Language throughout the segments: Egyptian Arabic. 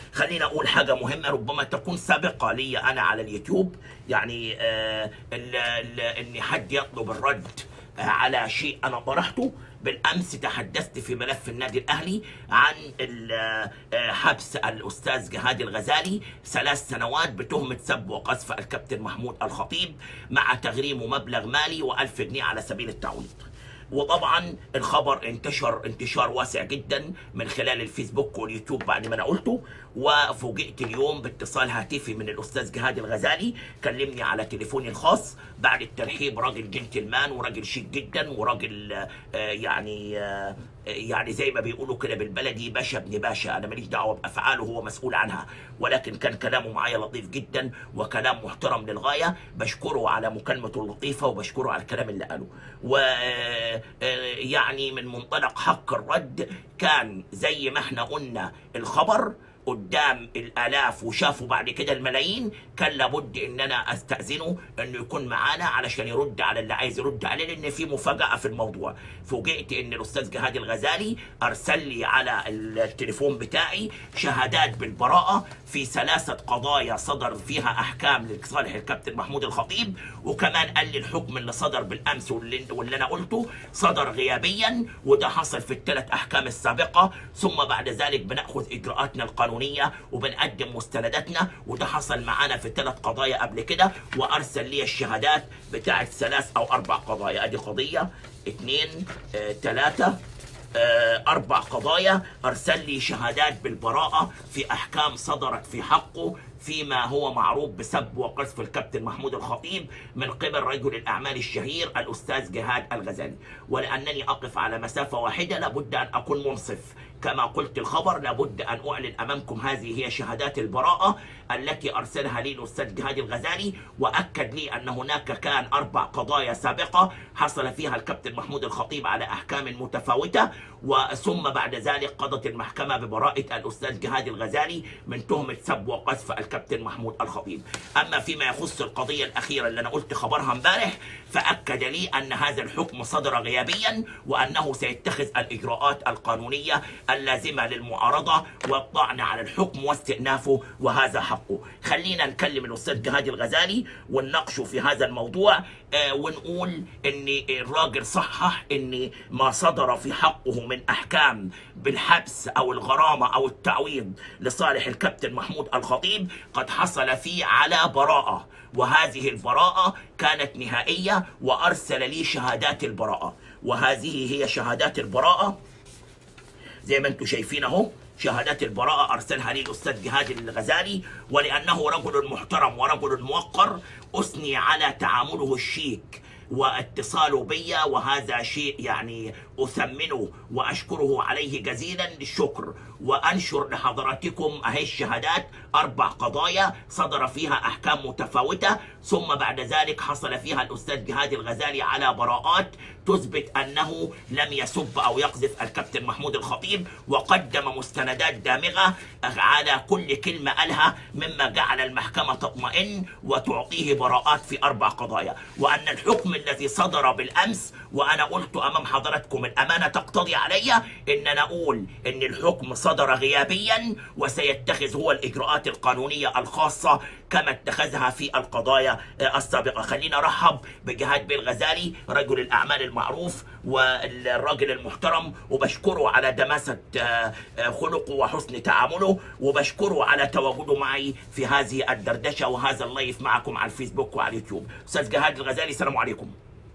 خلينا اقول حاجه مهمه ربما تكون سابقه لي انا على اليوتيوب يعني آه ال- ال- ان حد يطلب الرد آه، على شيء انا طرحته بالامس تحدثت في ملف النادي الاهلي عن ال- آه، حبس الاستاذ جهاد الغزالي ثلاث سنوات بتهمه سب وقذف الكابتن محمود الخطيب مع تغريمه مبلغ مالي و1000 جنيه على سبيل التعويض. وطبعا الخبر انتشر انتشار واسع جدا من خلال الفيسبوك واليوتيوب بعد ما انا قلته وفوجئت اليوم باتصال هاتفي من الاستاذ جهاد الغزالي كلمني على تليفوني الخاص بعد الترحيب راجل جنتلمان وراجل شيك جدا وراجل آه، يعني آه، يعني زي ما بيقولوا كده بالبلدي باشا ابن باشا انا ماليش دعوه بافعاله هو مسؤول عنها ولكن كان كلامه معايا لطيف جدا وكلام محترم للغايه بشكره على مكالمته اللطيفه وبشكره على الكلام اللي قاله و آه، يعني من منطلق حق الرد كان زي ما احنا قلنا الخبر قدام الالاف وشافوا بعد كده الملايين كان لابد ان انا استاذنه انه يكون معانا علشان يرد على اللي عايز يرد عليه لان في مفاجاه في الموضوع فوجئت ان الاستاذ جهاد الغزالي ارسل لي على التليفون بتاعي شهادات بالبراءه في ثلاثه قضايا صدر فيها احكام لصالح الكابتن محمود الخطيب وكمان قال لي الحكم اللي صدر بالامس واللي, واللي انا قلته صدر غيابيا وده حصل في الثلاث احكام السابقه ثم بعد ذلك بناخذ اجراءاتنا القانونيه وبنقدم مستنداتنا وده حصل معانا في ثلاث قضايا قبل كده وارسل لي الشهادات بتاعت ثلاث او اربع قضايا ادي قضيه اثنين آه، ثلاثه آه، أربع قضايا أرسل لي شهادات بالبراءة في أحكام صدرت في حقه فيما هو معروف بسب وقذف الكابتن محمود الخطيب من قبل رجل الأعمال الشهير الأستاذ جهاد الغزالي ولأنني أقف على مسافة واحدة لابد أن أكون منصف كما قلت الخبر لابد أن أعلن أمامكم هذه هي شهادات البراءة التي أرسلها لي الأستاذ جهاد الغزالي وأكد لي أن هناك كان أربع قضايا سابقة حصل فيها الكابتن محمود الخطيب على أحكام متفاوتة وثم بعد ذلك قضت المحكمة ببراءة الأستاذ جهاد الغزالي من تهمة سب وقذف الكابتن محمود الخطيب أما فيما يخص القضية الأخيرة اللي أنا قلت خبرها امبارح فأكد لي أن هذا الحكم صدر غيابيا وأنه سيتخذ الإجراءات القانونية اللازمة للمعارضة والطعن على الحكم واستئنافه وهذا حقه خلينا نكلم الأستاذ جهاد الغزالي ونناقشه في هذا الموضوع آه، ونقول ان الراجل صحح ان ما صدر في حقه من احكام بالحبس او الغرامه او التعويض لصالح الكابتن محمود الخطيب قد حصل فيه على براءه وهذه البراءه كانت نهائيه وارسل لي شهادات البراءه وهذه هي شهادات البراءه زي ما انتم شايفين اهو شهادات البراءة أرسلها لي الأستاذ جهاد الغزالي ولأنه رجل محترم ورجل موقر أثني على تعامله الشيك واتصاله بي وهذا شيء يعني أثمنه وأشكره عليه جزيلا الشكر وأنشر لحضراتكم أهي الشهادات أربع قضايا صدر فيها أحكام متفاوتة ثم بعد ذلك حصل فيها الأستاذ جهاد الغزالي على براءات تثبت أنه لم يسب أو يقذف الكابتن محمود الخطيب وقدم مستندات دامغة على كل كلمة قالها مما جعل المحكمة تطمئن وتعطيه براءات في أربع قضايا وأن الحكم الذي صدر بالأمس وأنا قلت أمام حضراتكم الأمانة تقتضي علي أن أنا أقول أن الحكم صدر غيابيا وسيتخذ هو الإجراءات القانونية الخاصة كما اتخذها في القضايا آه، السابقة خلينا نرحب بجهاد بالغزالي رجل الأعمال المعروف والراجل المحترم وبشكره على دماسة آه، آه، خلقه وحسن تعامله وبشكره على تواجده معي في هذه الدردشة وهذا اللايف معكم على الفيسبوك وعلى اليوتيوب أستاذ جهاد الغزالي السلام عليكم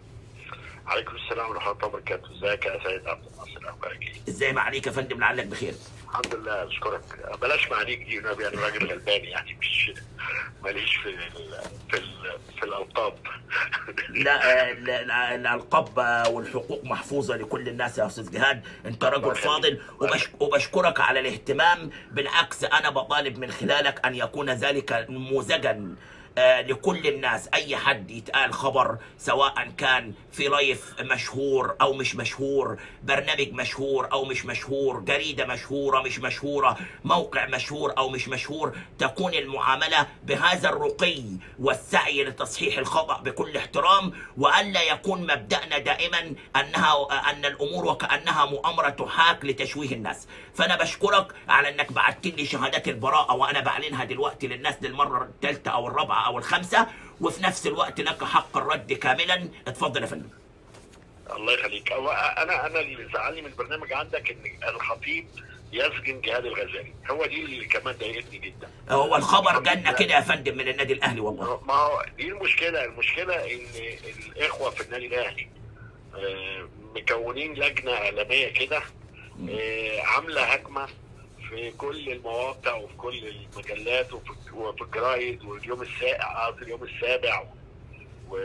عليكم السلام ورحمه الله وبركاته ازيك يا سيد عبد الناصر اخبارك ايه؟ ازاي ما عليك يا فندم لعلك بخير الحمد لله اشكرك بلاش معاليك دي ونبي انا راجل غلبان يعني مش ماليش في ال في ال في الالقاب لا آه، لا- لا- الالقاب آه، والحقوق محفوظه لكل الناس يا استاذ جهاد انت رجل الله فاضل يخليك. وبش وبشكرك على الاهتمام بالعكس انا بطالب من خلالك ان يكون ذلك نموذجا آه لكل الناس اي حد يتقال خبر سواء كان في لايف مشهور او مش مشهور برنامج مشهور او مش مشهور جريده مشهوره مش مشهوره موقع مشهور او مش مشهور تكون المعامله بهذا الرقي والسعي لتصحيح الخطا بكل احترام والا يكون مبدانا دائما انها ان الامور وكانها مؤامره تحاك لتشويه الناس فانا بشكرك على انك بعت لي شهادات البراءه وانا بعلنها دلوقتي للناس للمره الثالثه او الرابعه او الخامسه وفي نفس الوقت لك حق الرد كاملا اتفضل يا فندم الله يخليك هو انا انا اللي زعلني من البرنامج عندك ان الخطيب يسجن جهاد الغزالي هو دي اللي كمان ضايقتني جدا هو الخبر جالنا كده يا فندم من النادي الاهلي والله ما هو دي المشكله المشكله ان الاخوه في النادي الاهلي آه، مكونين لجنه اعلاميه كده آه، عامله هجمه في كل المواقع وفي كل المجلات وفي وفي الجرايد واليوم السابع قصدي اليوم السابع و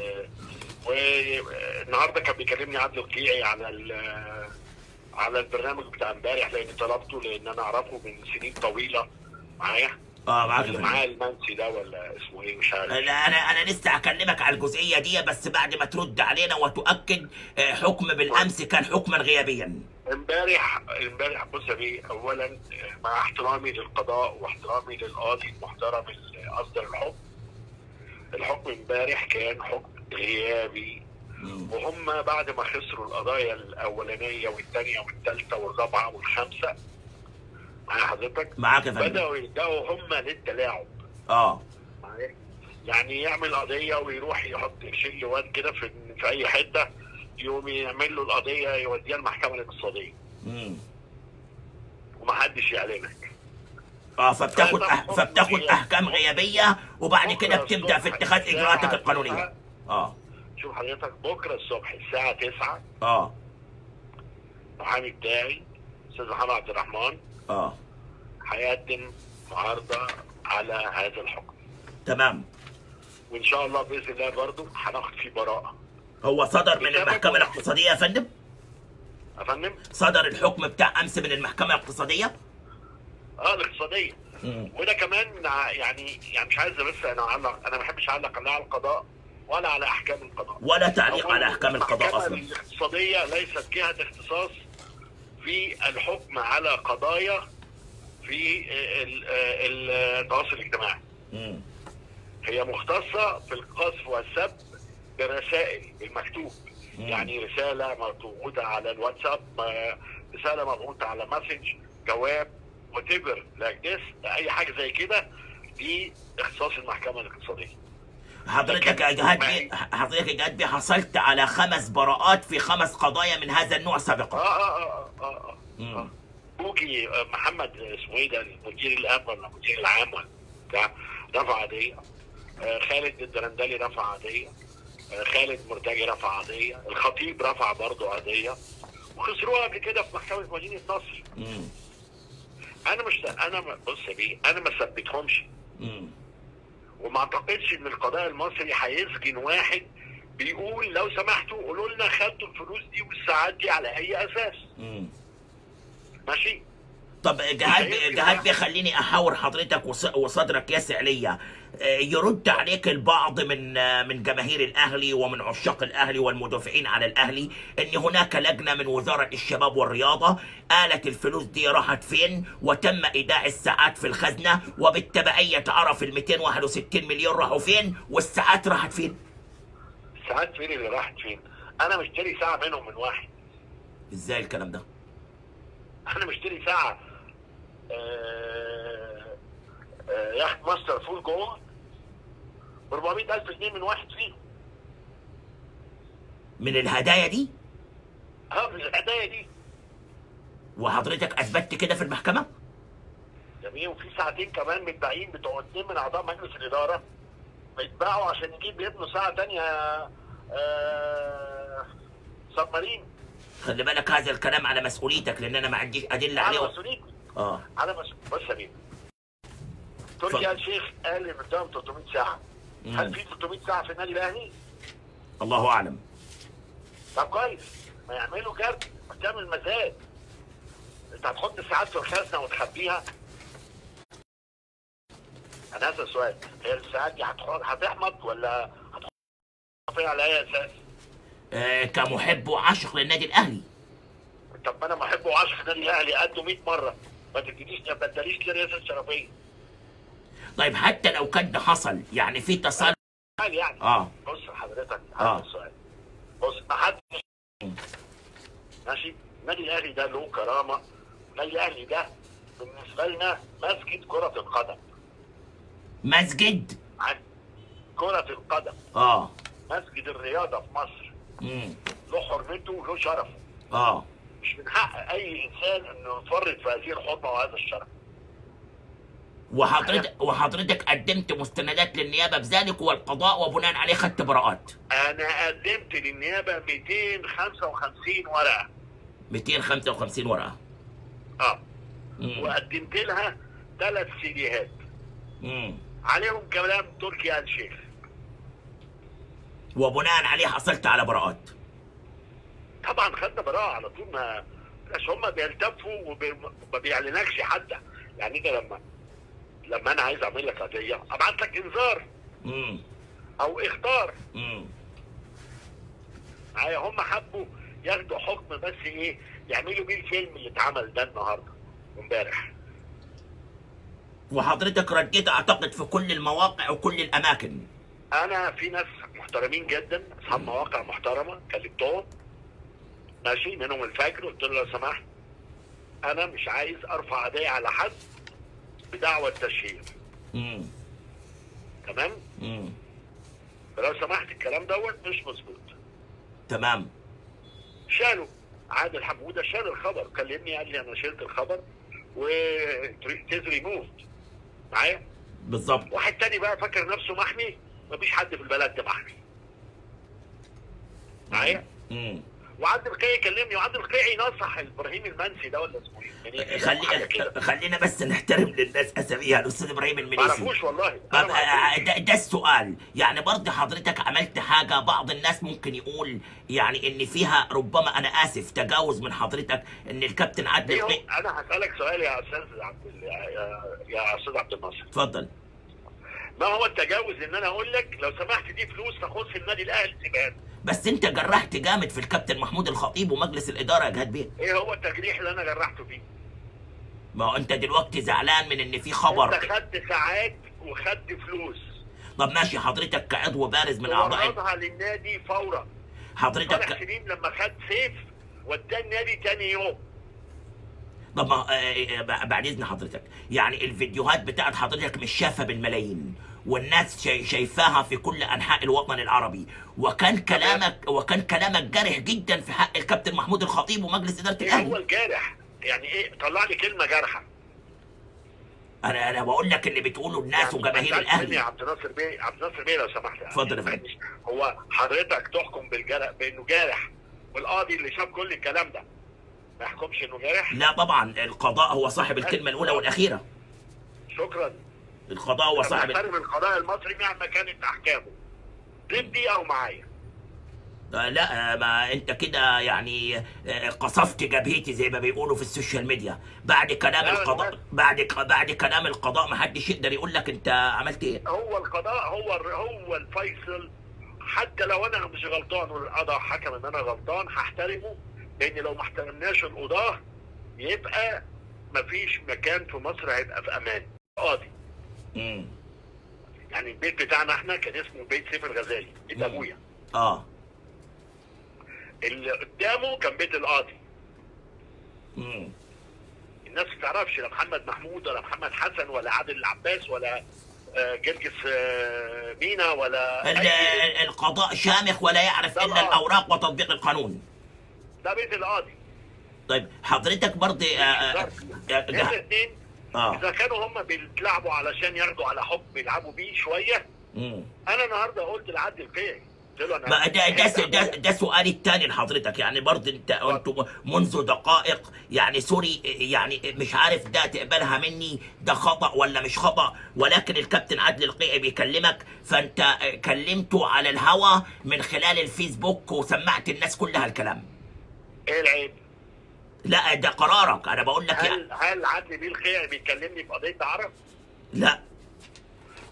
والنهارده كان بيكلمني عبد القيعي على ال- على البرنامج بتاع امبارح لان طلبته لان انا اعرفه من سنين طويله معايا اه معاك يا اللي فندم معاه المنسي ده ولا اسمه ايه مش عارف لا انا انا لسه هكلمك على الجزئيه دي بس بعد ما ترد علينا وتؤكد آه، حكم بالامس كان حكما غيابيا امبارح امبارح بص يا بيه اولا مع احترامي للقضاء واحترامي للقاضي المحترم اللي اصدر الحكم الحكم امبارح كان حكم غيابي وهم بعد ما خسروا القضايا الاولانيه والثانيه والثالثه والرابعه والخامسه معايا حضرتك معاك يا فندم بداوا يلجأوا هم للتلاعب اه معايا؟ يعني يعمل قضيه ويروح يحط يشيل واد كده في في اي حته يقوم يعمل له القضيه يوديها المحكمه الاقتصاديه مم. ومحدش يعلنك اه فبتاخد أح... فبتاخد احكام غيابيه وبعد كده بكرة بتبدا في الصبح اتخاذ الساعة اجراءاتك القانونيه تسعة. اه شوف حضرتك بكره الصبح الساعه 9 اه المحامي بتاعي استاذ محمد عبد الرحمن اه هيقدم معارضه على هذا الحكم تمام وان شاء الله باذن الله برضه هناخد فيه براءه هو صدر من بسبب المحكمه واحد. الاقتصاديه يا فندم يا فندم صدر الحكم بتاع امس من المحكمه الاقتصاديه اه الاقتصاديه مم. وده كمان من ع- يعني يعني مش عايز بس انا اعلق انا ما بحبش اعلق لا على القضاء ولا على احكام القضاء ولا تعليق أولاً على احكام القضاء المحكمة اصلا الاقتصاديه ليست جهه اختصاص في الحكم على قضايا في ال- ال- التواصل الاجتماعي مم. هي مختصه في القذف والسب بالرسائل المكتوب مم. يعني رساله مبعوثه على الواتساب ما- رساله مبعوثه على مسج جواب وتبر لايك ذس اي حاجه زي كده دي اختصاص المحكمه الاقتصاديه حضرتك يا جهاد بي حضرتك يا جهاد بي حصلت على خمس براءات في خمس قضايا من هذا النوع اه سابقا اه اه اه اه, مم. آه. بوجي آه، محمد اسمه ايه ده المدير الامن ولا المدير العام ولا بتاع رفع قضيه آه خالد الدرندلي رفع قضيه آه خالد مرتجي رفع قضيه الخطيب رفع برضه قضيه وخسروها قبل كده في محكمه مدينه نصر مم. انا مش انا ما- بص يا بيه انا ما ثبتهمش مم. وما اعتقدش ان القضاء المصري هيسجن واحد بيقول لو سمحتوا قولوا لنا خدتوا الفلوس دي والساعات دي على اي اساس مم. ماشي طب جهاد هيمكن جهاد واحد. بيخليني احاور حضرتك وص- وصدرك يسع ليا آه، يرد عليك البعض من آه، من جماهير الاهلي ومن عشاق الاهلي والمدافعين على الاهلي ان هناك لجنه من وزاره الشباب والرياضه قالت الفلوس دي راحت فين وتم ايداع الساعات في الخزنه وبالتبعيه تعرف ال 261 مليون راحوا فين والساعات راحت فين الساعات فين اللي راحت فين انا مشتري ساعه منهم من واحد ازاي الكلام ده انا مشتري ساعه آه آه ياخد ماستر فول جوه ب 400000 جنيه من واحد فيهم من الهدايا دي اه من الهدايا دي وحضرتك اثبتت كده في المحكمه جميل وفي ساعتين كمان متباعين بتوع اتنين من اعضاء مجلس الاداره بيتباعوا عشان يجيب لابنه ساعه تانية آه سبمارين خلي بالك هذا الكلام على مسؤوليتك لان انا ما عنديش ادله على عليه مسؤوليتي اه على مسؤوليتي بص يا بيه تركي آل الشيخ قال ان قدام 300 ساعه هل مم. في 300 ساعه في النادي الاهلي؟ الله اعلم طب كويس ما يعملوا جرد ما تعمل مزاد انت هتحط الساعات في الخزنه وتخبيها انا هسال سؤال هي الساعات دي هتخرج هتحمض ولا هتخرج على اي اساس؟ آه كمحب وعاشق للنادي الاهلي طب ما انا بحب وعاشق النادي الاهلي قده 100 مره ما تدينيش ما تدليش لي رئاسه شرفيه طيب حتى لو كان ده حصل يعني في تصالح يعني يعني اه بص حضرتك آه. هذا السؤال بص ما حد ماشي النادي الاهلي ده له كرامه النادي الاهلي ده بالنسبه لنا مسجد كره القدم مسجد عن كره القدم اه مسجد الرياضه في مصر امم له حرمته وله شرفه اه مش من حق اي انسان انه يفرط في هذه الحرمه وهذا الشرف وحضرتك وحضرتك قدمت مستندات للنيابه بذلك والقضاء وبناء عليه خدت براءات انا قدمت للنيابه 255 ورقه 255 ورقه اه امم وقدمت لها ثلاث سيديهات امم عليهم كلام تركي آل شيخ وبناء عليه حصلت على براءات طبعا خدنا براءه على طول ما مش هم بيلتفوا وما بيعلنكش حتى يعني انت لما لما انا عايز اعمل لك قضيه ابعت لك انذار امم او اخطار امم معايا هم حبوا ياخدوا حكم بس ايه يعملوا بيه الفيلم اللي اتعمل ده النهارده وامبارح وحضرتك رديت اعتقد في كل المواقع وكل الاماكن انا في ناس محترمين جدا اصحاب مواقع محترمه كلمتهم ماشي منهم الفجر قلت له لو سمحت انا مش عايز ارفع قضيه على حد بدعوى التشهير امم تمام امم فلو سمحت الكلام دوت مش مظبوط تمام شالوا عادل حموده شال الخبر كلمني قال لي انا شلت الخبر وتز ريموفد معايا بالظبط واحد تاني بقى فاكر نفسه محمي مفيش حد في البلد ده محمي معايا امم وعبد القيعي كلمني وعبد القيعي نصح ابراهيم المنسي ده ولا اسمه ايه؟ منين؟ حاجة خلي كده. خلينا بس نحترم للناس اساميها الاستاذ ابراهيم ما المنيسي اعرفوش والله طب أنا ما أعرفوش. آه، ده, ده السؤال يعني برضه حضرتك عملت حاجة بعض الناس ممكن يقول يعني ان فيها ربما انا اسف تجاوز من حضرتك ان الكابتن عادل إيه هو- القيعي انا هسالك سؤال يا استاذ عبد ال- يا يا استاذ عبد الناصر اتفضل ما هو التجاوز ان انا اقول لك لو سمحت دي فلوس تخص النادي الاهلي سيبها لي. بس انت جرحت جامد في الكابتن محمود الخطيب ومجلس الاداره يا جهاد بيه ايه هو التجريح اللي انا جرحته فيه؟ ما هو انت دلوقتي زعلان من ان في انت خبر خدت ساعات وخدت فلوس طب ماشي حضرتك كعضو بارز من اعضاء وردها للنادي فورا صالح حضرتك سليم لما خد سيف وداه النادي تاني يوم طب ما آه، آه، بعد اذن حضرتك يعني الفيديوهات بتاعت حضرتك مش شافه بالملايين والناس شاي- شايفاها في كل انحاء الوطن العربي وكان كلامك وكان كلامك جارح جدا في حق الكابتن محمود الخطيب ومجلس اداره ايه هو الاهلي الجارح؟ يعني ايه طلع لي كلمه جارحه انا انا بقول لك اللي بتقوله الناس يعني وجماهير ما تزعلش مني يا الاهلي عبد الناصر بيه عبد الناصر بيه لو سمحت اتفضل يا فندم. يعني هو حضرتك تحكم بالجرح بانه جارح والقاضي اللي شاف كل الكلام ده ما يحكمش انه جارح لا طبعا القضاء هو صاحب الكلمه الاولى والاخيره شكرا القضاء هو أنا صاحب بحترم القضاء المصري مهما كانت احكامه ضدي او معايا آه، لا آه، ما انت كده يعني آه، قصفت جبهتي زي ما بيقولوا في السوشيال ميديا بعد كلام لا، لا، القضاء لا. بعد بعد كلام القضاء ما حدش يقدر يقول لك انت عملت ايه هو القضاء هو هو الفيصل حتى لو انا مش غلطان والقضاء حكم ان انا غلطان هحترمه لان لو ما احترمناش القضاه يبقى مفيش مكان في مصر هيبقى في امان قاضي امم يعني البيت بتاعنا احنا كان اسمه بيت سيف الغزالي بيت مم. ابويا اه اللي قدامه كان بيت القاضي امم الناس ما تعرفش لا محمد محمود ولا محمد حسن ولا عادل العباس ولا آه، جرجس آه، مينا ولا ال- أي- ال- القضاء شامخ ولا يعرف طبعا. الا الاوراق وتطبيق القانون ده بيت القاضي طيب حضرتك برضه آه، آه، آه، هذا جه- الاثنين اه اذا كانوا هم بيلعبوا علشان ياخدوا على حكم بيلعبوا بيه شويه مم. انا النهارده قلت لعدل القيعي قلت له انا بقى ده ده هيبقى ده, ده سؤالي الثاني لحضرتك يعني برضه انت انتوا منذ دقائق يعني سوري يعني مش عارف ده تقبلها مني ده خطا ولا مش خطا ولكن الكابتن عادل القيعي بيكلمك فانت كلمته على الهوا من خلال الفيسبوك وسمعت الناس كلها الكلام ايه العيب؟ لا ده قرارك انا بقول لك يعني هل هل عدلي بيه القيعي بيكلمني في قضيه عرب؟ لا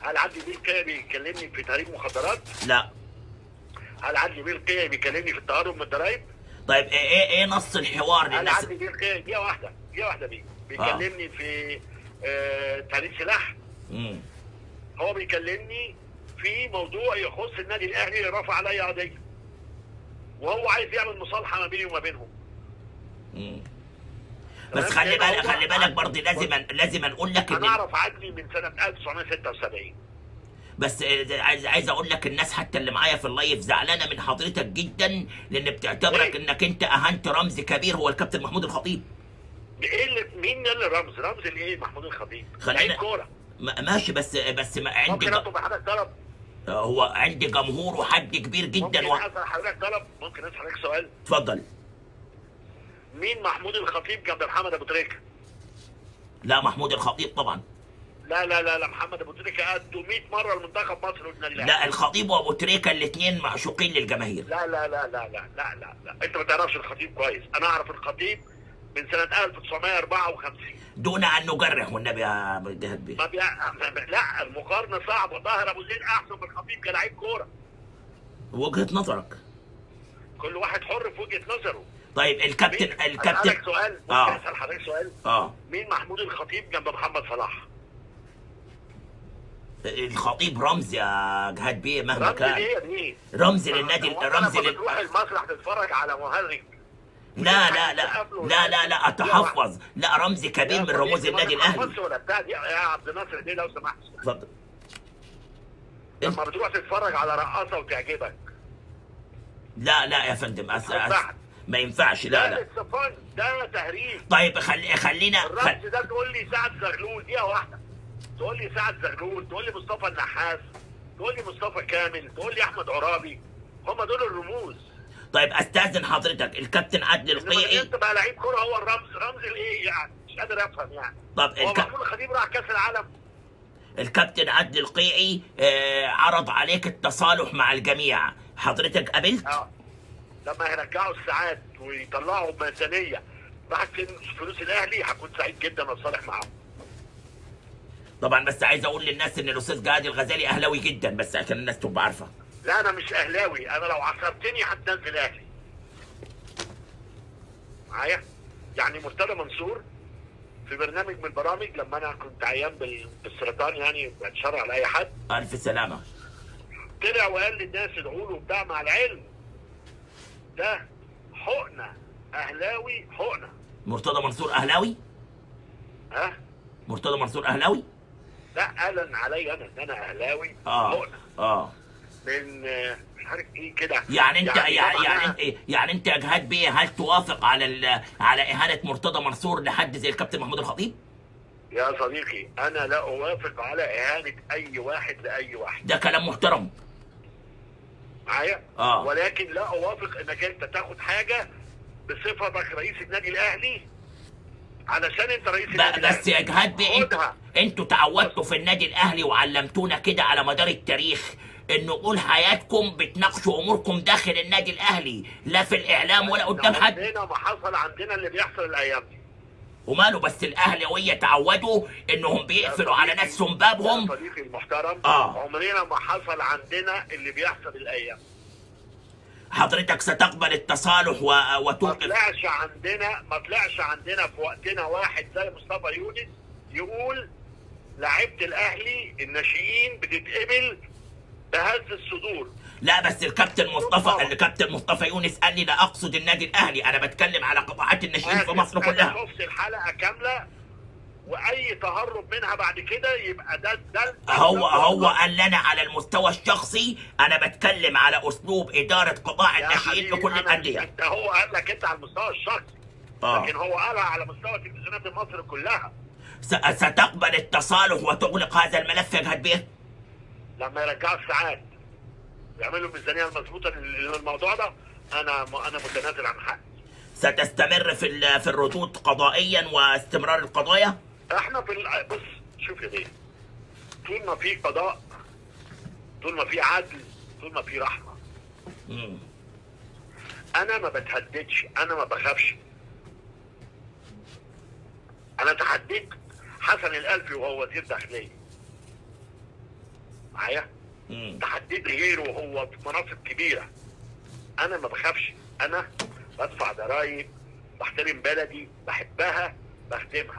هل عدلي بيه القيعي بيكلمني في تهريب مخدرات؟ لا هل عدلي بيه القيعي بيكلمني في التهرب من الضرايب؟ طيب ايه ايه, إيه نص الحوار هل للناس عدلي بيه القيعي دقيقة واحدة دقيقة واحدة بيه بيكلمني في آه تهريب سلاح مم. هو بيكلمني في موضوع يخص النادي الاهلي اللي رفع عليا قضيه وهو عايز يعمل مصالحه ما بيني وما بينهم مم. بس تمام؟ خلي لأن بالك هو- خلي بالك برضه لازم لازم نقول لك انا ان اعرف عدلي من سنه 1976 بس آه، عايز عايز اقول لك الناس حتى اللي معايا في اللايف زعلانه من حضرتك جدا لان بتعتبرك ليه؟ انك انت اهنت رمز كبير هو الكابتن محمود الخطيب ايه اللي مين اللي رمز رمز الايه محمود الخطيب خلينا- لعيب كوره ما- ماشي بس بس ما عندي ممكن ج- اطلب حضرتك طلب هو عندي جمهور وحد كبير ممكن جدا و... اسال حضرتك طلب ممكن اسال حضرتك سؤال اتفضل مين محمود الخطيب جنب محمد ابو تريكه لا محمود الخطيب طبعا لا لا لا لا محمد ابو تريكه قدوا 100 مره المنتخب مصر والنادي الاهلي لا الخطيب وابو تريكه الاثنين معشوقين للجماهير لا لا لا لا لا لا لا لا انت ما تعرفش الخطيب كويس انا اعرف الخطيب من سنه 1954 دون ان نجرح والنبي يا جهاد بيه ما بيع... ما بي... لا المقارنه صعبه طاهر ابو زيد احسن من الخطيب كلاعب كوره وجهه نظرك كل واحد حر في وجهه نظره طيب الكابتن مين- اسالك الكابتن سؤال ممكن آه. اسال حضرتك سؤال اه مين محمود الخطيب جنب محمد صلاح الخطيب رمز يا جهاد بيه مهما رمز كان ايه مين رمز للنادي هو أنت رمز لما لل... بتروح المسرح تتفرج على مهرج لا لا لا لا لا لا اتحفظ لا رمز كبير من رموز النادي الاهلي ولا بتاع دي يا عبد الناصر دي لو سمحت اتفضل لما بتروح تتفرج على رقاصه وتعجبك لا لا يا فندم أس... ما أس... ينفعش. ما ينفعش لا لا it's fun. ده تهريج طيب خلي خلينا خل... الرمز ده تقول لي سعد زغلول دقيقه واحده تقول لي سعد زغلول تقول لي مصطفى النحاس تقول لي مصطفى كامل تقول لي احمد عرابي هم دول الرموز طيب استاذن حضرتك الكابتن عدلي انما القيعي انت بقى لعيب كوره هو الرمز رمز الايه يعني مش قادر افهم يعني طب هو الك... محمود الخطيب راح كاس العالم الكابتن عدلي القيعي آه عرض عليك التصالح مع الجميع حضرتك قبلت اه لما هيرجعوا الساعات ويطلعوا ميزانيه بعد فلوس الاهلي هكون سعيد جدا اتصالح معاهم طبعا بس عايز اقول للناس ان الاستاذ جهاد الغزالي اهلاوي جدا بس عشان الناس تبقى عارفه لا انا مش اهلاوي انا لو عصرتني هتنزل اهلي معايا يعني مرتضى منصور في برنامج من البرامج لما انا كنت عيان بال- بالسرطان يعني بتشرع على اي حد الف سلامه طلع وقال للناس ادعوا له بتاع مع العلم ده حقنه اهلاوي حقنه مرتضى منصور اهلاوي ها مرتضى منصور اهلاوي لا اعلن عليا انا ان انا اهلاوي اه حقنه اه من آه، مش عارف ايه كده يعني انت يعني يعني, طبعاً يعني أنا- انت يعني انت يا جهاد بيه هل توافق على ال... على اهانه مرتضى منصور لحد زي الكابتن محمود الخطيب؟ يا صديقي انا لا اوافق على اهانه اي واحد لاي واحد ده كلام محترم معايا آه. ولكن لا اوافق انك انت تاخد حاجه بصفتك رئيس النادي الاهلي علشان انت رئيس النادي ب- بس يا الاهلي جهاد بيه انتوا خدها. انتوا تعودتوا في النادي الاهلي وعلمتونا كده على مدار التاريخ انه طول حياتكم بتناقشوا اموركم داخل النادي الاهلي لا في الاعلام ولا قدام حد عندنا ما حصل عندنا اللي بيحصل الايام دي وماله بس الاهلاويه تعودوا انهم بيقفلوا على نفسهم بابهم يا صديقي المحترم آه. عمرنا ما حصل عندنا اللي بيحصل الايام حضرتك ستقبل التصالح و... ما وتوقف طلعش عندنا ما طلعش عندنا في وقتنا واحد زي مصطفى يونس يقول لعيبه الاهلي الناشئين بتتقبل بهز الصدور لا بس الكابتن مصطفى الكابتن مصطفى يونس قال لي لا اقصد النادي الاهلي انا بتكلم على قطاعات الناشئين في مصر أنا كلها شفت الحلقه كامله واي تهرب منها بعد كده يبقى ده ده هو هو قال لنا على المستوى الشخصي انا بتكلم على اسلوب اداره قطاع يا الناشئين في حبيبي كل أنا- الانديه انت هو قال لك انت على المستوى الشخصي اه لكن هو قالها على مستوى تلفزيونات مصر كلها س- ستقبل التصالح وتغلق هذا الملف يا جهاد بيه لما يرجعوا الساعات يعملوا الميزانيه المظبوطه لل- للموضوع ده انا انا متنازل عن حقي ستستمر في ال- في الردود قضائيا واستمرار القضايا احنا في ال- بص شوف يا بيه طول ما في قضاء طول ما في عدل طول ما في رحمه مم. انا ما بتهددش انا ما بخافش انا تحديت حسن الالفي وهو وزير داخليه معايا مم. تحديت غيره وهو في مناصب كبيره انا ما بخافش انا بدفع ضرايب بحترم بلدي بحبها بخدمها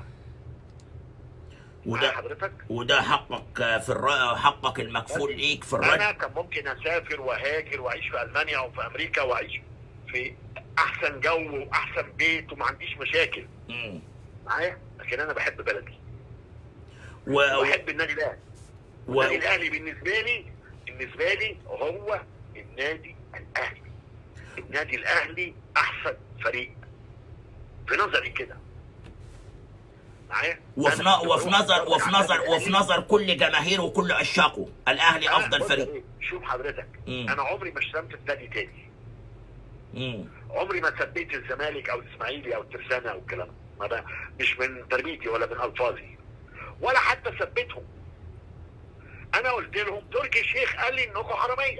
معايا وده حضرتك وده حقك في الر... حقك المكفول ليك في الرد انا كان ممكن اسافر واهاجر واعيش في المانيا او في امريكا واعيش في احسن جو واحسن بيت وما عنديش مشاكل مم. معايا لكن انا بحب بلدي و... و... وبحب النادي الاهلي و... النادي الاهلي بالنسبه لي بالنسبه لي هو النادي الاهلي النادي الاهلي احسن فريق في نظري كده معايا وفي, ن... أنا كنت وفي بروح نظر أتفرج وفي على نظر النادي وفي الأهلي. نظر كل جماهيره وكل عشاقه الاهلي أنا افضل بص فريق إيه، شوف حضرتك مم. انا عمري ما اشتمت في نادي تاني مم. عمري ما سبيت الزمالك او الاسماعيلي او الترسانه او الكلام ده. ما ده مش من تربيتي ولا من الفاظي ولا حتى سبيتهم انا قلت لهم تركي الشيخ قال لي انكم حراميه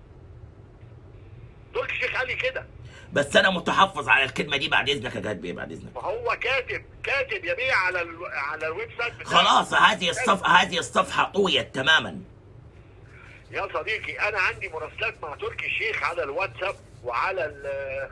تركي الشيخ قال لي كده بس انا متحفظ على الكلمه دي بعد اذنك يا جاد بيه بعد اذنك فهو كاتب كاتب يا بيه على ال... على الويب سايت بتاعه خلاص هذه الصفحه هذه الصفحه طويت تماما يا صديقي انا عندي مراسلات مع تركي الشيخ على الواتساب وعلى ال-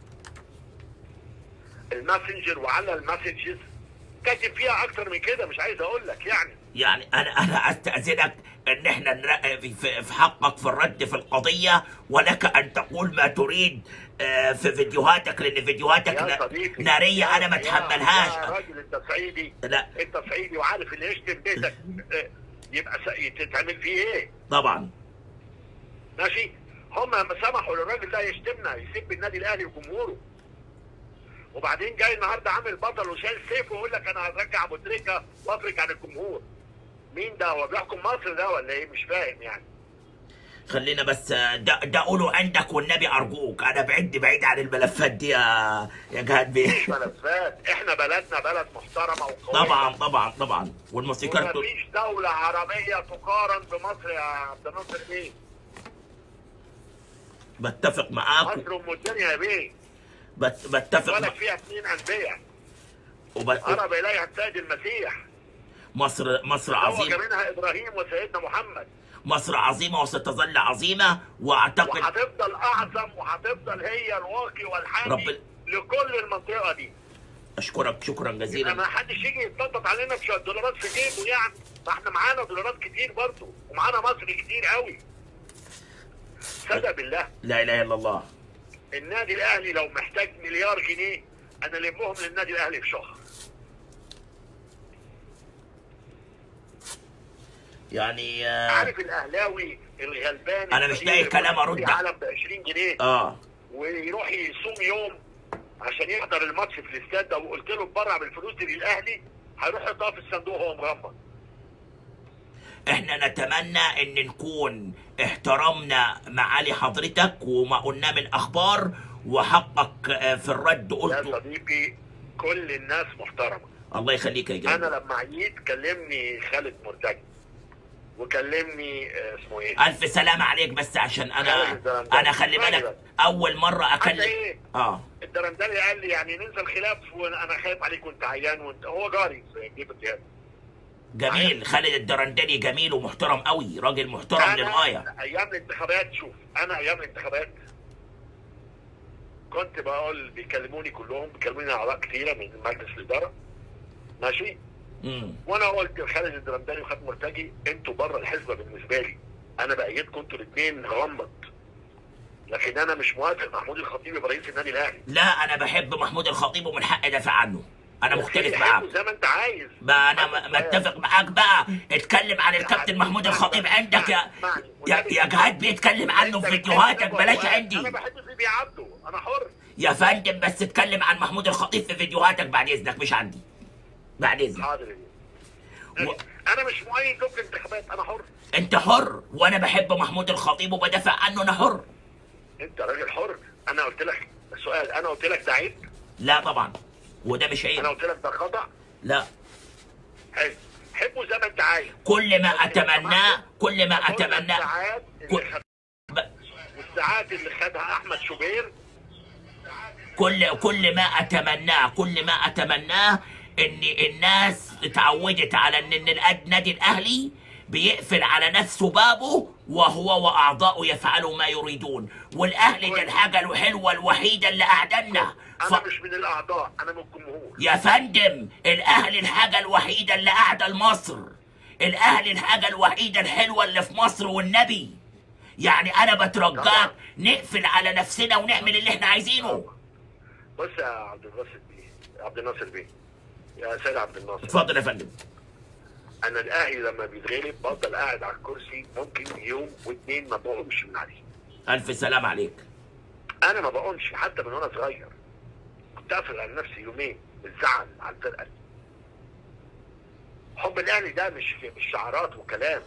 الماسنجر وعلى المسجز كاتب فيها اكتر من كده مش عايز اقول لك يعني يعني انا انا استاذنك ان احنا نرا- في- في في حقك في الرد في القضيه ولك ان تقول ما تريد آه، في فيديوهاتك لان فيديوهاتك يا ن- صديقي ناريه انا ما يا- اتحملهاش يا راجل انت صعيدي لا انت صعيدي وعارف اللي يشتم بيتك آه، يبقى س- تتعمل فيه ايه طبعا ماشي هم سمحوا للراجل ده يشتمنا يسب النادي الاهلي وجمهوره وبعدين جاي النهارده عامل بطل وشايل سيف ويقول لك انا هرجع ابو تريكه وافرج عن الجمهور مين ده هو بيحكم مصر ده ولا ايه مش فاهم يعني خلينا بس آه، ده ده قوله عندك والنبي ارجوك انا بعد بعيد عن الملفات دي يا يا جهاد بيه مش ملفات احنا بلدنا بلد محترمه وقويه طبعا طبعا طبعا والموسيقار تقول- مفيش دولة عربية تقارن بمصر يا عبد الناصر بيه بتفق معاك مصر ام الدنيا يا بيه بت بتفق ولد مع- فيها اثنين انبياء وب- قرب اليها السيد المسيح مصر مصر زوج عظيمه منها ابراهيم وسيدنا محمد مصر عظيمه وستظل عظيمه واعتقد وهتفضل اعظم وهتفضل هي الواقي والحامي رب- لكل المنطقه دي اشكرك شكرا يبقى جزيلا ما حدش يجي يتنطط علينا بشويه دولارات في جيبه يعني ما احنا معانا دولارات كتير برضه ومعانا مصر كتير قوي صدق بالله لا اله الا الله النادي الاهلي لو محتاج مليار جنيه انا لمهم للنادي الاهلي في شهر يعني آه, عارف الاهلاوي الغلبان أنا مش لاقي الفقير كلام أرد. العالم ب 20 جنيه اه ويروح يصوم يوم عشان يحضر الماتش في الاستاد ده وقلت له اتبرع بالفلوس دي للاهلي هيروح يحطها في الصندوق وهو مغمض احنا نتمنى ان نكون احترمنا معالي حضرتك وما قلنا من اخبار وحقك آه، في الرد يا قلته صديقي كل الناس محترمه الله يخليك يا انا جدع لما عييت كلمني خالد مرتجي وكلمني آه، اسمه ايه الف سلامة عليك بس عشان انا خالد الزلمة. انا خلي بالك اول مرة حتى اكلم ايه اه الدرندلي قال لي يعني ننزل خلاف وانا خايف عليك وانت عيان وانت هو جاري في جيب الجهاز جميل خالد الدرندلي جميل ومحترم قوي راجل محترم للغاية انا ايام الانتخابات شوف انا ايام الانتخابات كنت بقول بيكلموني كلهم بيكلموني اعضاء كتيره من مجلس الاداره ماشي امم وانا قلت لخالد الدرندلي وخالد مرتجي انتوا بره الحزب بالنسبه لي انا بايدكم انتوا الاثنين غمض لكن انا مش موافق محمود الخطيب يبقى رئيس النادي الاهلي لا انا بحب محمود الخطيب ومن حقي ادافع عنه انا مختلف حلو معاك زي ما انت عايز بقى انا م- متفق معاك بقى اتكلم عن الكابتن محمود الخطيب عندك يا يا, يا جهاد بيتكلم عنه في فيديوهاتك بلاش عندي انا بحب فيدي عبده انا حر يا فندم بس اتكلم عن محمود الخطيب في فيديوهاتك بعد اذنك مش عندي بعد اذنك حاضر و- انا مش مؤيد له في الانتخابات انا حر انت حر وانا بحب محمود الخطيب وبدافع عنه انا حر انت راجل حر انا قلت لك سؤال انا قلت لك ده عيب لا طبعا وده مش انا عيب قلت لك ده خطا لا حلو حبه زي ما انت عايز كل ما اتمناه كل ما خد اتمناه الساعات كل- اللي خد... ب- والساعات اللي خدها احمد شوبير كل كل ما اتمناه كل ما اتمناه ان الناس اتعودت على ان إن الأد- النادي الاهلي بيقفل على نفسه بابه وهو واعضاؤه يفعلوا ما يريدون والاهلي دي الحاجه الحلوه الوحيده اللي قعدنا ف... انا مش من الاعضاء انا من الجمهور يا فندم الاهلي الحاجه الوحيده اللي قاعده لمصر الاهلي الحاجه الوحيده الحلوه اللي في مصر والنبي يعني انا بترجاك طبعا. نقفل على نفسنا ونعمل اللي احنا عايزينه بص يا عبد الناصر بيه عبد الناصر بيه يا سيد عبد الناصر اتفضل يا فندم انا الاهلي لما بيتغلب بفضل قاعد على الكرسي ممكن يوم واثنين ما بقومش من عليه الف سلام عليك انا ما بقومش حتى من وانا صغير كنت اقفل على نفسي يومين بالزعل على الفرقه دي. حب الاهلي ده مش مش شعارات وكلام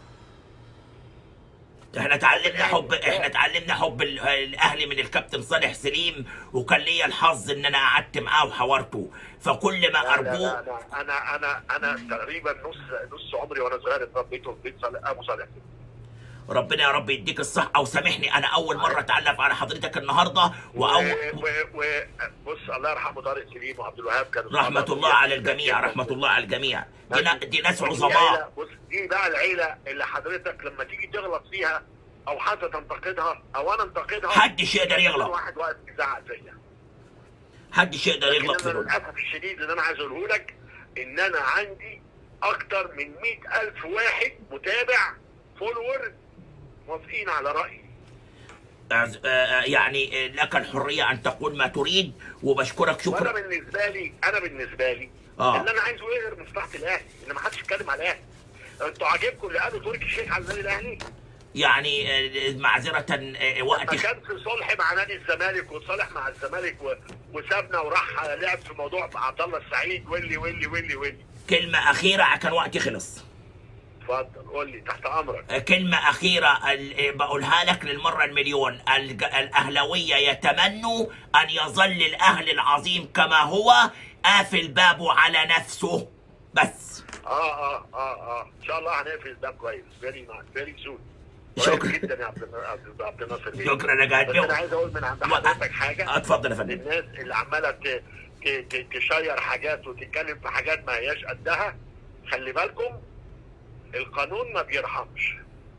احنا اتعلمنا حب احنا اتعلمنا حب ال- الاهلي من الكابتن صالح سليم وكان ليا الحظ ان انا قعدت معاه وحورته فكل ما لا لا ارجوه لا لا انا انا انا تقريبا نص نص عمري وانا صغير اتربيت في بيت صالح ابو صالح ربنا يا رب يديك الصحه وسامحني انا اول مره اتعلم على حضرتك النهارده واول و... و... و... بص الله يرحمه طارق سليم وعبد الوهاب كانوا رحمة صحابة الله على الجميع رحمة الله على الجميع دي, نا- دي ناس دي عظماء عيلة- بص دي بقى العيله اللي حضرتك لما تيجي تغلط فيها او حتى تنتقدها او انا انتقدها حدش يقدر كل يغلط واحد واقف يزعق فيا حدش يقدر لكن يغلط في انا دول للاسف الشديد اللي انا عايز اقوله لك ان انا عندي اكتر من مئة الف واحد متابع فولور موافقين على رايي أعز- آه، آه، يعني آه، لك الحرية أن تقول ما تريد وبشكرك وانا شكرا بالنسبه لي انا بالنسبه لي آه. اللي انا عايزه ايه غير مصلحه الاهلي ان ما حدش يتكلم على الاهلي انتوا عاجبكم اللي قالوا تركي الشيخ على النادي الاهلي يعني آه، معذرة آه، لما وقت كان في صلح مع نادي الزمالك وصالح مع الزمالك و... وسابنا وراح لعب في موضوع عبد الله السعيد واللي واللي واللي واللي كلمة أخيرة كان وقتي خلص اتفضل قول لي تحت امرك آه، كلمة أخيرة ال- آه، بقولها لك للمرة المليون الج- الأهلوية يتمنوا أن يظل الأهل العظيم كما هو قافل بابه على نفسه بس اه اه اه اه ان شاء الله هنقفل ده كويس فيري فيري سون شكرا. جدا يا عبد الن- عبد عبد الناصر بيه. شكرا يا جهاد بس بيه. انا عايز اقول من عند و- حضرتك حاجه اتفضل يا فندم للناس اللي عماله ت- ت- ت- تشير حاجات وتتكلم في حاجات ما هياش قدها خلي بالكم القانون ما بيرحمش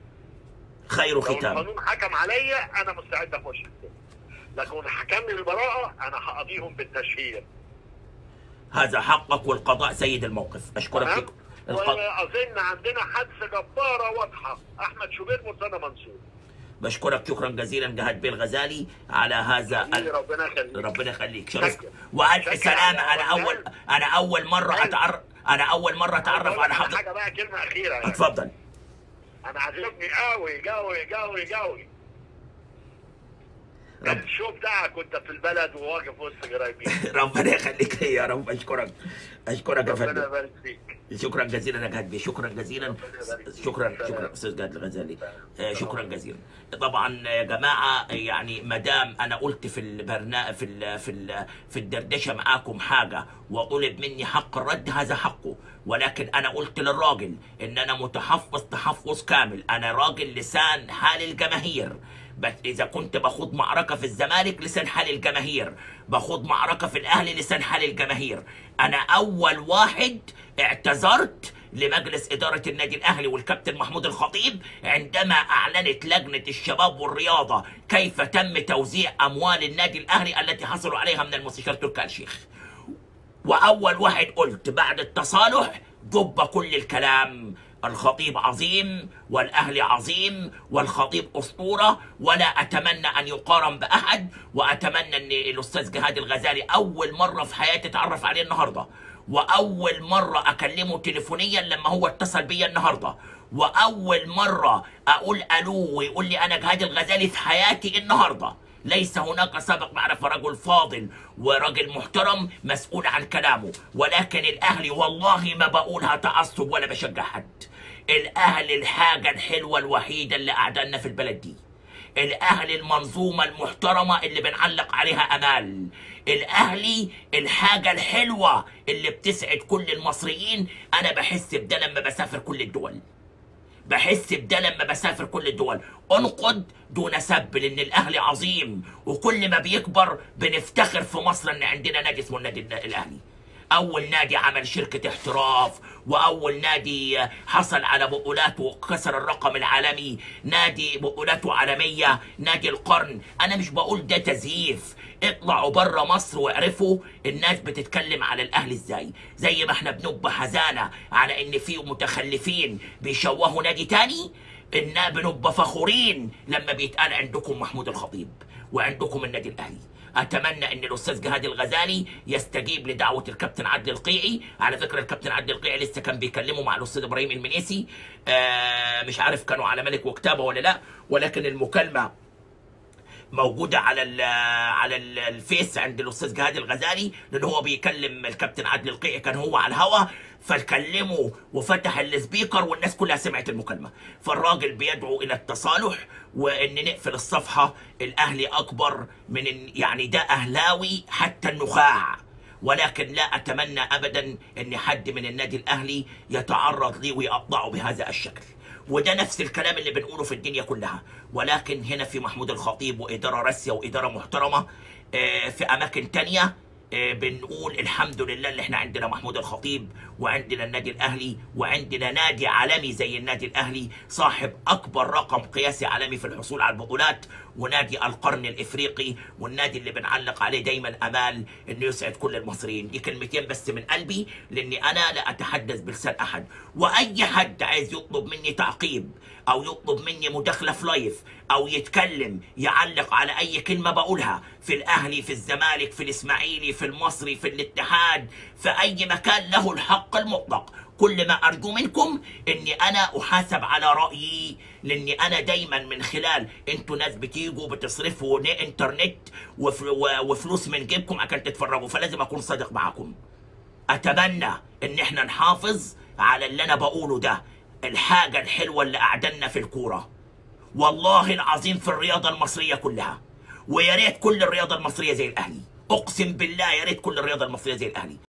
خير لو ختام القانون حكم عليا انا مستعد اخش السجن. لكن حكمني البراءه انا هقضيهم بالتشهير هذا حقك والقضاء سيد الموقف أشكرك تمام فيك الق... واظن عندنا حادثه جباره واضحه احمد شوبير مرتضى منصور بشكرك شكرا جزيلا جهاد بيه الغزالي على هذا حبيبي ال... ربنا يخليك ربنا يخليك شرف شكرا. والف شكرا سلامه على انا اول وجهك. انا اول مره أيوة. اتعرف انا اول مره اتعرف أقول على لك حضرتك حاجه بقى كلمه اخيره يعني. اتفضل انا عاجبني قوي قوي قوي قوي رب الشو بتاعك وانت في البلد وواقف وسط قرايبين ربنا يخليك لي يا رب اشكرك اشكرك يا ربنا فندم يبارك فيك شكرا جزيلا يا جهاد بيه شكرا جزيلا ربنا يبارك فيك. شكرا سلام. شكرا استاذ جهاد الغزالي آه، سلام. شكرا جزيلا طبعا يا جماعه يعني ما دام انا قلت في البرنامج في ال في ال في الدردشه معاكم حاجه وطلب مني حق الرد هذا حقه ولكن انا قلت للراجل ان انا متحفظ تحفظ كامل انا راجل لسان حال الجماهير بس اذا كنت باخد معركه في الزمالك لسان حال الجماهير باخد معركه في الاهلي لسان حال الجماهير انا اول واحد اعتذرت لمجلس إدارة النادي الأهلي والكابتن محمود الخطيب عندما أعلنت لجنة الشباب والرياضة كيف تم توزيع أموال النادي الأهلي التي حصلوا عليها من المستشار تركي آل الشيخ وأول واحد قلت بعد التصالح جب كل الكلام الخطيب عظيم والأهلي عظيم والخطيب أسطورة ولا أتمنى أن يقارن بأحد وأتمنى أن الأستاذ جهاد الغزالي أول مرة في حياتي أتعرف عليه النهاردة وأول مرة أكلمه تليفونيا لما هو اتصل بيا النهاردة وأول مرة أقول ألو ويقول لي أنا جهاد الغزالي في حياتي النهاردة ليس هناك سابق معرفة رجل فاضل ورجل محترم مسؤول عن كلامه ولكن الأهلي والله ما بقولها تعصب ولا بشجع حد الأهلي الحاجة الحلوة الوحيدة اللي قعدنا في البلد دي الأهلي المنظومة المحترمة اللي بنعلق عليها أمال الأهلي الحاجة الحلوة اللي بتسعد كل المصريين أنا بحس بده لما بسافر كل الدول بحس بده لما بسافر كل الدول انقد دون سب لان الاهلي عظيم وكل ما بيكبر بنفتخر في مصر ان عندنا نادي اسمه النادي الاهلي اول نادي عمل شركه احتراف واول نادي حصل على بطولات وكسر الرقم العالمي نادي بطولاته عالميه نادي القرن انا مش بقول ده تزييف اطلعوا بره مصر واعرفوا الناس بتتكلم على الاهلي ازاي زي ما احنا بنبقى حزانه على ان في متخلفين بيشوهوا نادي تاني إن بنبقى فخورين لما بيتقال عندكم محمود الخطيب وعندكم النادي الاهلي اتمنى ان الاستاذ جهاد الغزالي يستجيب لدعوه الكابتن عدلي القيعي على فكره الكابتن عدلي القيعي لسه كان بيكلمه مع الاستاذ ابراهيم المنيسي آه مش عارف كانوا على ملك وكتابه ولا لا ولكن المكالمه موجوده على ال على ال- الفيس عند الاستاذ جهاد الغزالي لان هو بيكلم الكابتن عادل القيعي كان هو على الهوا فكلمه وفتح السبيكر والناس كلها سمعت المكالمه فالراجل بيدعو الى التصالح وان نقفل الصفحه الاهلي اكبر من إن- يعني ده اهلاوي حتى النخاع ولكن لا اتمنى ابدا ان حد من النادي الاهلي يتعرض لي ويقطعه بهذا الشكل وده نفس الكلام اللي بنقوله في الدنيا كلها ولكن هنا في محمود الخطيب وإدارة راسية وإدارة محترمة آه، في أماكن تانية آه، بنقول الحمد لله اللي احنا عندنا محمود الخطيب وعندنا النادي الاهلي وعندنا نادي عالمي زي النادي الاهلي صاحب اكبر رقم قياسي عالمي في الحصول على البطولات ونادي القرن الافريقي والنادي اللي بنعلق عليه دايما امال انه يسعد كل المصريين دي كلمتين بس من قلبي لاني انا لا اتحدث بلسان احد واي حد عايز يطلب مني تعقيب او يطلب مني مداخله في لايف او يتكلم يعلق على اي كلمه بقولها في الاهلي في الزمالك في الاسماعيلي في المصري في الاتحاد في اي مكان له الحق المطلق كل ما ارجو منكم اني انا احاسب على رايي لاني انا دايما من خلال انتوا ناس بتيجوا بتصرفوا ن- انترنت وف- و- وفلوس من جيبكم عشان تتفرجوا فلازم اكون صادق معاكم اتمنى ان احنا نحافظ على اللي انا بقوله ده الحاجه الحلوه اللي قعدنا في الكوره والله العظيم في الرياضه المصريه كلها ويا ريت كل الرياضه المصريه زي الاهلي اقسم بالله يا ريت كل الرياضه المصريه زي الاهلي